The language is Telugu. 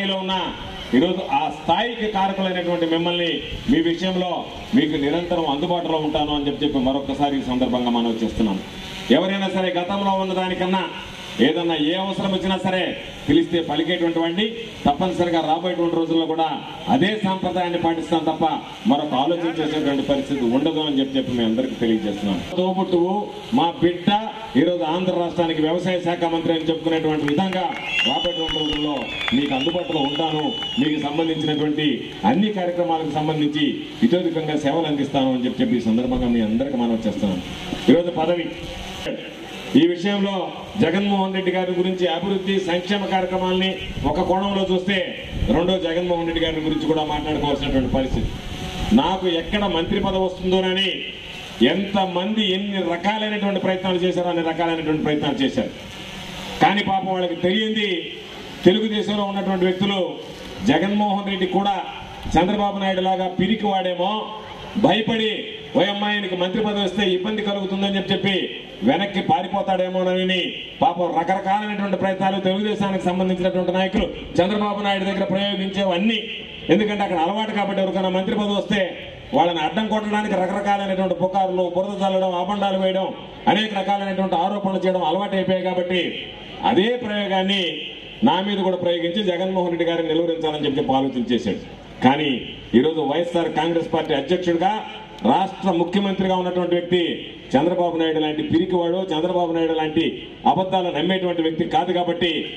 స్థాయిలో ఉన్నా ఈరోజు ఆ స్థాయికి కారకులైనటువంటి మిమ్మల్ని మీ విషయంలో మీకు నిరంతరం అందుబాటులో ఉంటాను అని చెప్పి చెప్పి మరొకసారి ఈ సందర్భంగా మనం చేస్తున్నాం ఎవరైనా సరే గతంలో ఉన్న దానికన్నా ఏదన్నా ఏ అవసరం వచ్చినా సరే పిలిస్తే పలికేటువంటి వాడిని తప్పనిసరిగా రాబోయేటువంటి రోజుల్లో కూడా అదే సాంప్రదాయాన్ని పాటిస్తాం తప్ప మరొక ఆలోచన చేసేటువంటి పరిస్థితి ఉండదు అని చెప్పి చెప్పి మేము అందరికీ తెలియజేస్తున్నాం తోబుట్టువు మా బిడ్డ ఈరోజు ఆంధ్ర రాష్ట్రానికి వ్యవసాయ శాఖ మంత్రి అని చెప్పుకునేటువంటి విధంగా రాబోయేటువంటి రోజుల్లో మీకు అందుబాటులో ఉంటాను మీకు సంబంధించినటువంటి అన్ని కార్యక్రమాలకు సంబంధించి ఇతోధికంగా సేవలు అందిస్తాను అని చెప్పి చెప్పి ఈ సందర్భంగా మీ అందరికీ మనం చేస్తున్నాం ఈరోజు పదవి ఈ విషయంలో జగన్మోహన్ రెడ్డి గారి గురించి అభివృద్ధి సంక్షేమ కార్యక్రమాల్ని ఒక కోణంలో చూస్తే రెండో జగన్మోహన్ రెడ్డి గారి గురించి కూడా మాట్లాడుకోవాల్సినటువంటి పరిస్థితి నాకు ఎక్కడ మంత్రి పదవి వస్తుందోనని ఎంతమంది ఎన్ని రకాలైనటువంటి ప్రయత్నాలు చేశారో అన్ని రకాలైనటువంటి ప్రయత్నాలు చేశారు కానీ పాపం వాళ్ళకి తెలియంది తెలుగుదేశంలో ఉన్నటువంటి వ్యక్తులు జగన్మోహన్ రెడ్డి కూడా చంద్రబాబు నాయుడు లాగా పిరికి వాడేమో భయపడి ఓ అమ్మాయినికి మంత్రి పదవి వస్తే ఇబ్బంది కలుగుతుందని చెప్పి చెప్పి వెనక్కి పారిపోతాడేమోనని పాపం రకరకాలైనటువంటి ప్రయత్నాలు తెలుగుదేశానికి సంబంధించినటువంటి నాయకులు చంద్రబాబు నాయుడు దగ్గర ప్రయోగించేవన్నీ ఎందుకంటే అక్కడ అలవాటు కాబట్టి ఎవరికైనా మంత్రి పదవి వస్తే వాళ్ళని అడ్డం కొట్టడానికి రకరకాలైనటువంటి పుకార్లు బురద చల్లడం అబండాలు వేయడం అనేక రకాలైనటువంటి ఆరోపణలు చేయడం అలవాటు అయిపోయాయి కాబట్టి అదే ప్రయోగాన్ని నా మీద కూడా ప్రయోగించి జగన్మోహన్ రెడ్డి గారిని నిలువరించాలని చెప్పి చెప్పి ఆలోచన చేశాడు కానీ ఈరోజు వైఎస్ఆర్ కాంగ్రెస్ పార్టీ అధ్యక్షుడిగా రాష్ట్ర ముఖ్యమంత్రిగా ఉన్నటువంటి వ్యక్తి చంద్రబాబు నాయుడు లాంటి పిరికివాడు చంద్రబాబు నాయుడు లాంటి అబద్ధాలు నమ్మేటువంటి వ్యక్తి కాదు కాబట్టి